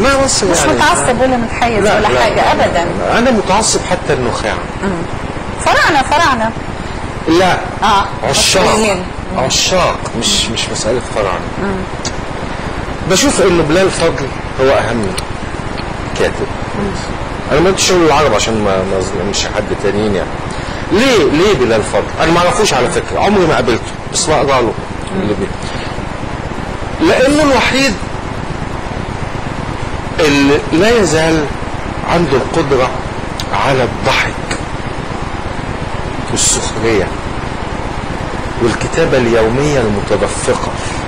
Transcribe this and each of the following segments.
ما مصر مش يعني متعصب ولا متحيز لا ولا لا حاجة لا أبدا لا. انا متعصب حتى النخاع فرعنا فرعنا لا آه، عشاق مصريين. عشاق مش مش مسألة فراعنة بشوف انه بلال فضل هو اهم كاتب انا ما قلتش شغل العرب عشان ما ما اظلمش حد تانيين يعني ليه ليه بلال فضل انا ما اعرفوش على فكره عمري ما قابلته بس بقرا له اللي بيه لانه الوحيد اللي لا يزال عنده القدره على الضحك والسخريه والكتابه اليوميه المتدفقه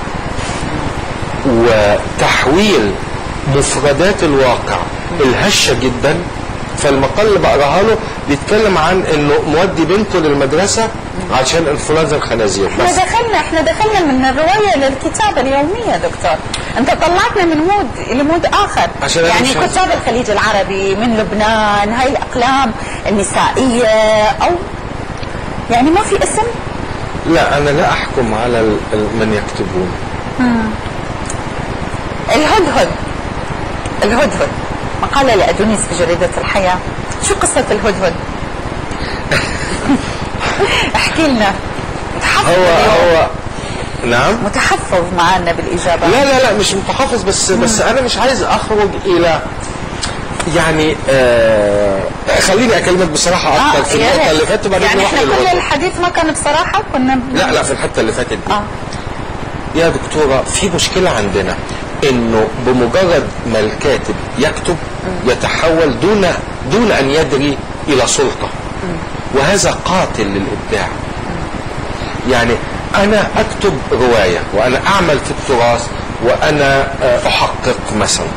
وتحويل مفردات الواقع الهشه جدا فالمقال اللي بقراها له بيتكلم عن انه مودي بنته للمدرسه عشان انفلونزا الخنازير احنا بس دخلنا احنا دخلنا من الرواية للكتابة اليومية يا دكتور انت طلعتنا من مود لمود اخر عشان أنا يعني مش عايز- كتاب الخليج العربي من لبنان هاي الاقلام النسائية او يعني ما في اسم لا انا لا احكم على ال- ال- من يكتبون الهدهد الهدهد مقالة لأدونيس في جريدة الحياة شو قصة الهدهد احكي لنا متحفظ هو اليوم. هو نعم متحفظ معنا بالإجابة لا لا لا مش متحفظ بس بس انا مش عايز اخرج الى يعني آه خليني اكلمك بصراحه اكتر في يا النقطه ريت. اللي فاتت وبعدين يعني نروح احنا كل للوضع. الحديث ما كان بصراحة كنا ب- لا لا في الحته اللي فاتت دي اه يا دكتورة في مشكلة عندنا انه بمجرد ما الكاتب يكتب يتحول دون دون ان يدري الى سلطة وهذا قاتل للابداع يعني انا اكتب رواية وانا اعمل في التراث وانا آه، احقق مثلا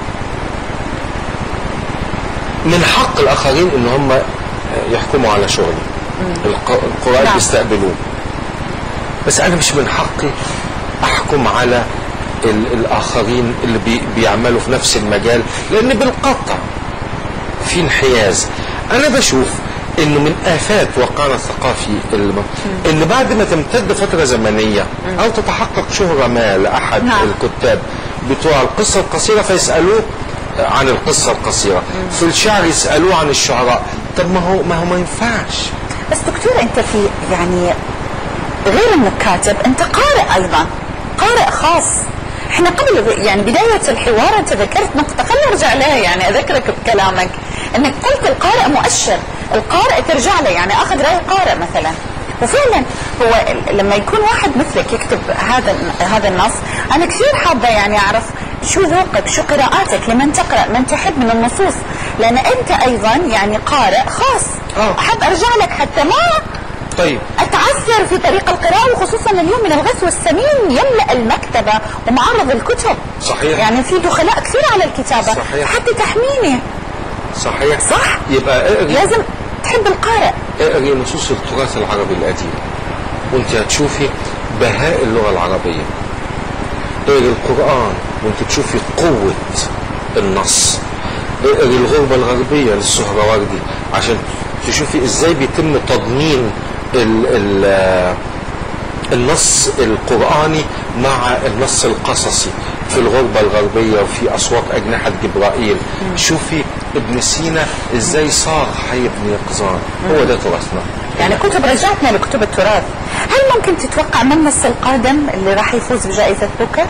من حق الاخرين ان هم آه، يحكموا على شغلي الق- القراء نعم. بيستقبلوه بس انا مش من حقي احكم على ال- الاخرين اللي بي بيعملوا في نفس المجال لان بالقطع في انحياز انا بشوف انه من افات واقعنا الثقافي الم... ان بعد ما تمتد فتره زمنيه او تتحقق شهره ما لاحد نعم. الكتاب بتوع القصه القصيره فيسالوه عن القصه القصيره في الشعر يسالوه عن الشعراء طب ما هو ما هو ما ينفعش بس دكتور انت في يعني غير انك كاتب انت قارئ ايضا قارئ خاص احنا قبل يعني بداية الحوار انت ذكرت نقطة خلينا نرجع لها يعني اذكرك بكلامك انك قلت القارئ مؤشر القارئ ترجع له يعني اخذ رأي قارئ مثلا وفعلا هو ال- لما يكون واحد مثلك يكتب هذا هذا النص انا كثير حابه يعني اعرف شو ذوقك شو قراءاتك لمن تقرا من تحب من النصوص لان انت ايضا يعني قارئ خاص آه. احب ارجع لك حتى ما طيب اتعثر في طريق القراءه وخصوصا اليوم من الغث والسمين يملا المكتبه ومعرض الكتب صحيح. يعني في دخلاء كثير على الكتابه صحيح. حتى تحميني صحيح صح؟ يبقى اقري لازم تحب القارئ اقري نصوص التراث العربي القديم وانت هتشوفي بهاء اللغه العربيه اقري القران وانت تشوفي قوه النص اقري الغربه الغربيه للسهروردي عشان تشوفي ازاي بيتم تضمين ال ال النص القرآني مع النص القصصي في الغربة الغربية وفي أصوات أجنحة جبرائيل شوفي ابن سينا إزاي صار حي ابن يقظان هو ده تراثنا يعني كتب رجعتنا لكتب التراث هل ممكن تتوقع من النص القادم اللي راح يفوز بجائزة بوكر؟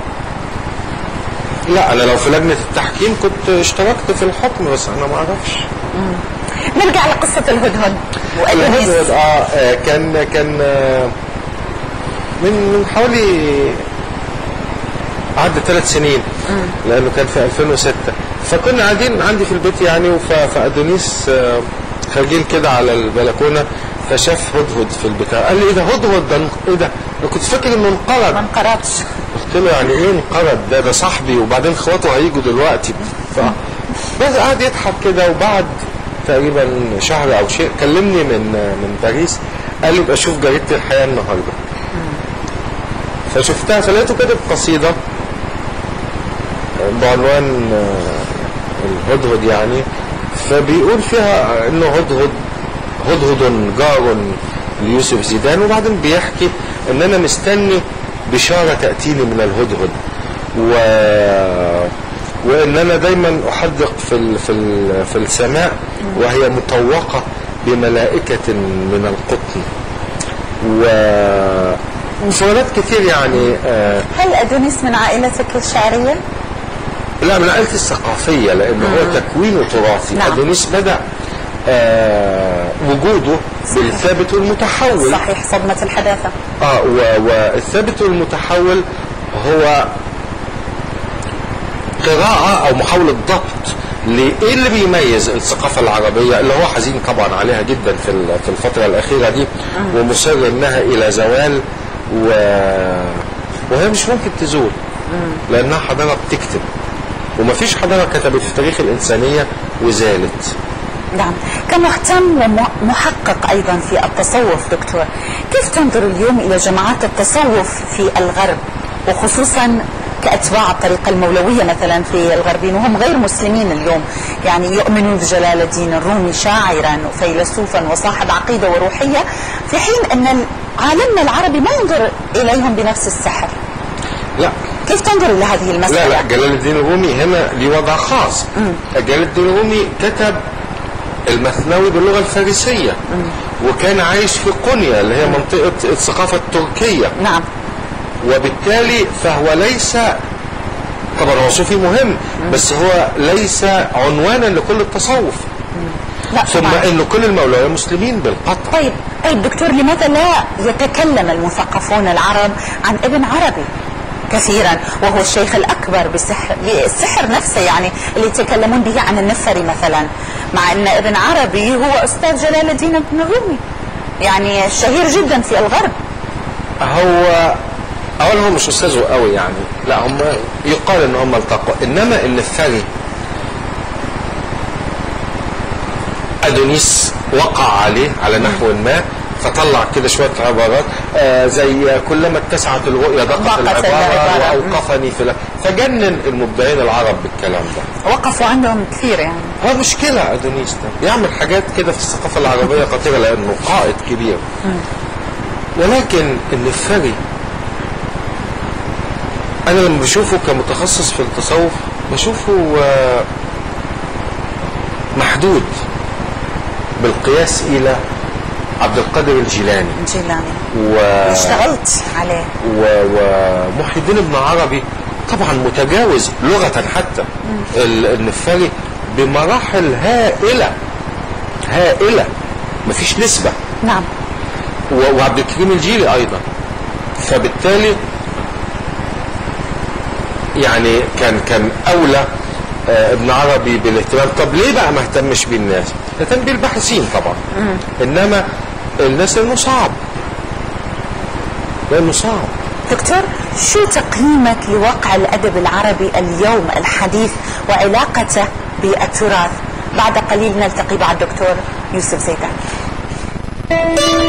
لا أنا لو في لجنة التحكيم كنت اشتركت في الحكم بس أنا ما أعرفش نرجع لقصة الهدهد وأدونيس الهدهد آه آه، كان كان آه، من من حوالي عدى ثلاث سنين لانه كان في 2006 فكنا قاعدين عندي في البيت يعني وف- فادونيس آه، خارجين كده على البلكونه فشاف هدهد في البتاع قال لي ايه ده هدهد ده انق- ايه ده؟ انا كنت فاكر انه انقرض ما انقرضش قلت له يعني ايه انقرض ده ده صاحبي وبعدين اخواته هيجوا دلوقتي ف بس قعد يضحك كده وبعد تقريبا شهر او شيء كلمني من من باريس قال لي ابقى شوف جريده الحياه النهارده فشفتها فلقيته كاتب قصيده بعنوان آه، الهدهد يعني فبيقول فيها انه هدهد هدهد جار ليوسف زيدان وبعدين بيحكي ان انا مستني بشاره تاتيني من الهدهد و وان انا دايما احدق في ال في ال في السماء وهي مطوقه بملائكه من القطن و مسودات كتير يعني آه هل ادونيس من عائلتك الشعريه؟ لا من عائلتي الثقافيه لانه هو تكوينه تراثي نعم. ادونيس بدا آه وجوده بالثابت والمتحول صحيح صدمه الحداثه اه و- والثابت والمتحول هو قراءة أو محاولة ضبط لإيه اللي بيميز الثقافة العربية اللي هو حزين طبعا عليها جدا في ال- في الفترة الأخيرة دي ومصر إنها إلى زوال و... وهي مش ممكن تزول لأنها حضارة بتكتب ومفيش حضارة كتبت في تاريخ الإنسانية وزالت نعم كمهتم ومحقق أيضا في التصوف دكتور كيف تنظر اليوم إلى جماعات التصوف في الغرب وخصوصا كأتباع الطريقة المولوية مثلا في الغربيين وهم غير مسلمين اليوم يعني يؤمنون بجلال الدين الرومي شاعرا وفيلسوفا وصاحب عقيدة وروحية في حين أن عالمنا العربي ما ينظر إليهم بنفس السحر لا كيف تنظر إلى هذه المسألة؟ لا لا جلال الدين الرومي هنا ليه وضع خاص جلال الدين الرومي كتب المثنوي باللغة الفارسية وكان عايش في قنيا اللي هي منطقة الثقافة التركية نعم وبالتالي فهو ليس طبعا هو صوفي مهم بس هو ليس عنوانا لكل التصوف لا ثم طبعا ان كل المولوية مسلمين بالقطع طيب طيب دكتور لماذا لا يتكلم المثقفون العرب عن ابن عربي كثيرا وهو الشيخ الاكبر بالسحر بالسحر نفسه يعني اللي يتكلمون به عن النفري مثلا مع ان ابن عربي هو استاذ جلال الدين بن الرومي يعني شهير جدا في الغرب هو اولا هو مش استاذه قوي يعني لا هم يقال ان هم التقوا انما النفري ادونيس وقع عليه على نحو ما فطلع كده شويه عبارات آه زي كلما اتسعت الرؤيا ضاقت ضاقت العباره العبارة. واوقفني في ال- فجنن المبدعين العرب بالكلام ده وقفوا عندهم كثير يعني هو مشكلة أدونيس ده بيعمل حاجات كده في الثقافة العربية خطيرة لأنه قائد كبير ولكن النفري أنا لما بشوفه كمتخصص في التصوف بشوفه آه، محدود بالقياس إلى عبد القادر الجيلاني الجيلاني و... اشتغلت عليه و- ومحي الدين ابن عربي طبعا متجاوز لغة حتى ال- النفاري بمراحل هائلة هائلة مفيش نسبة نعم و- وعبد الكريم الجيلي أيضا فبالتالي يعني كان كان أولى آه، ابن عربي بالاهتمام طب ليه بقى ما اهتمش بيه الناس؟ اهتم بيه الباحثين طبعا انما الناس لانه صعب لانه صعب دكتور شو تقييمك لواقع الأدب العربي اليوم الحديث وعلاقته بالتراث بعد قليل نلتقي مع الدكتور يوسف زيدان